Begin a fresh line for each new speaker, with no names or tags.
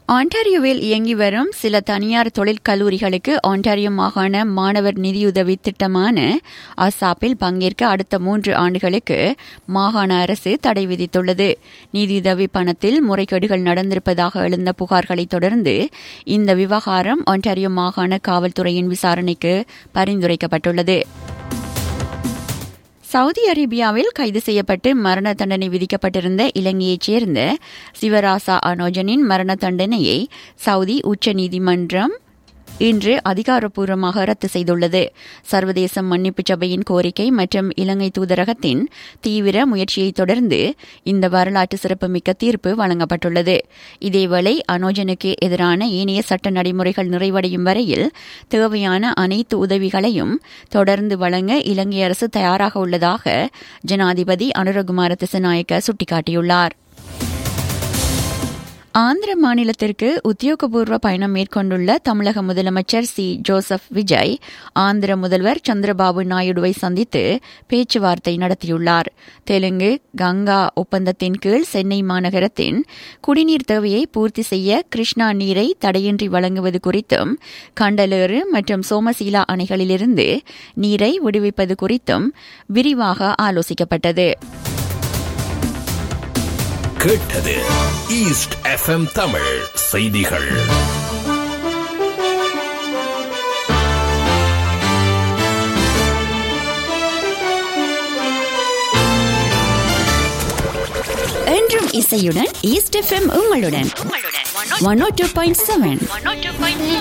ஆன்டாரியோவில் இயங்கி வரும் சில தனியார் தொழிற்கல்லூரிகளுக்கு ஆன்டாரியோ மாகாண மாணவர் நிதியுதவி திட்டமான அசாப்பில் பங்கேற்க அடுத்த மூன்று ஆண்டுகளுக்கு மாகாண அரசு தடை விதித்துள்ளது நிதியுதவி பணத்தில் முறைகேடுகள் நடந்திருப்பதாக எழுந்த புகார்களை தொடர்ந்து இந்த விவகாரம் ஆன்டாரியோ மாகாண காவல்துறையின் விசாரணைக்கு பரிந்துரைக்கப்பட்டுள்ளது சவுதி அரேபியாவில் கைது செய்யப்பட்டு மரண தண்டனை விதிக்கப்பட்டிருந்த இலங்கையைச் சேர்ந்த சிவராசா அனோஜனின் மரண தண்டனையை சவுதி உச்சநீதிமன்றம் இன்று அதிகாரப்பூர்வமாக ரத்து செய்துள்ளது சர்வதேச மன்னிப்பு சபையின் கோரிக்கை மற்றும் இலங்கை தூதரகத்தின் தீவிர முயற்சியை தொடர்ந்து இந்த வரலாற்று சிறப்புமிக்க தீர்ப்பு வழங்கப்பட்டுள்ளது இதேவேளை அனோஜனுக்கு எதிரான ஏனைய சட்ட நடைமுறைகள் நிறைவடையும் வரையில் தேவையான அனைத்து உதவிகளையும் தொடர்ந்து வழங்க இலங்கை அரசு தயாராக உள்ளதாக ஜனாதிபதி அனுரகுமார திசநாயக்க சுட்டிக்காட்டியுள்ளார் ஆந்திர மாநிலத்திற்கு உத்தியோகபூர்வ பயணம் மேற்கொண்டுள்ள தமிழக முதலமைச்சர் சி ஜோசப் விஜய் ஆந்திர முதல்வர் சந்திரபாபு நாயுடுவை சந்தித்து பேச்சுவார்த்தை நடத்தியுள்ளார் தெலுங்கு கங்கா ஒப்பந்தத்தின் கீழ் சென்னை மாநகரத்தின் குடிநீர் தேவையை பூர்த்தி செய்ய கிருஷ்ணா நீரை தடையின்றி வழங்குவது குறித்தும் கண்டலேறு மற்றும் சோமசீலா அணைகளிலிருந்து நீரை விடுவிப்பது குறித்தும் விரிவாக ஆலோசிக்கப்பட்டது
கேட்டது ஈஸ்ட் எஃப்எம் தமிழ் செய்திகள்
என்றும் இசையுடன் ஈஸ்ட் எஃப்எம் உங்களுடன் one O two point seven